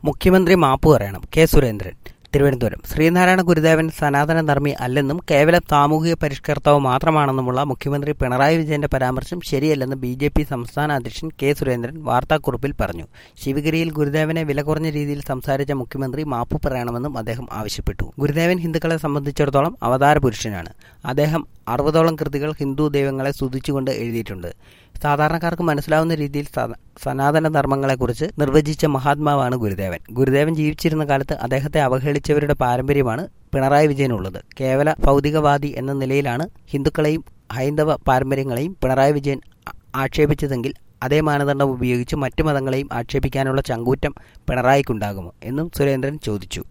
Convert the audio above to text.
മുഖ്യമന്ത്രി മാപ്പ് പറയണം കെ സുരേന്ദ്രൻ തിരുവനന്തപുരം ശ്രീനാരായണ ഗുരുദേവൻ സനാതന ധർമ്മി അല്ലെന്നും കേവലം സാമൂഹിക പരിഷ്കർത്താവ് മാത്രമാണെന്നുമുള്ള മുഖ്യമന്ത്രി പിണറായി വിജയന്റെ പരാമർശം ശരിയല്ലെന്ന് ബി ജെ പി സംസ്ഥാന അധ്യക്ഷൻ കെ സുരേന്ദ്രൻ വാർത്താക്കുറിപ്പിൽ പറഞ്ഞു ശിവഗിരിയിൽ ഗുരുദേവനെ വില കുറഞ്ഞ രീതിയിൽ സംസാരിച്ച മുഖ്യമന്ത്രി മാപ്പ് പറയണമെന്നും അദ്ദേഹം ആവശ്യപ്പെട്ടു ഗുരുദേവൻ ഹിന്ദുക്കളെ സംബന്ധിച്ചിടത്തോളം അവതാര പുരുഷനാണ് അദ്ദേഹം അറുപതോളം കൃതികൾ ഹിന്ദു ദൈവങ്ങളെ സ്തുതിച്ചുകൊണ്ട് എഴുതിയിട്ടുണ്ട് സാധാരണക്കാർക്ക് മനസ്സിലാവുന്ന രീതിയിൽ സനാതന ധർമ്മങ്ങളെക്കുറിച്ച് നിർവചിച്ച മഹാത്മാവാണ് ഗുരുദേവൻ ഗുരുദേവൻ ജീവിച്ചിരുന്ന കാലത്ത് അദ്ദേഹത്തെ അവഹേളിച്ചവരുടെ പാരമ്പര്യമാണ് പിണറായി വിജയനുള്ളത് കേവല ഭൗതികവാദി എന്ന നിലയിലാണ് ഹിന്ദുക്കളെയും ഹൈന്ദവ പാരമ്പര്യങ്ങളെയും പിണറായി വിജയൻ ആക്ഷേപിച്ചതെങ്കിൽ അതേ മാനദണ്ഡം ഉപയോഗിച്ച് മറ്റു മതങ്ങളെയും ആക്ഷേപിക്കാനുള്ള ചങ്കൂറ്റം പിണറായിക്കുണ്ടാകുമോ എന്നും സുരേന്ദ്രൻ ചോദിച്ചു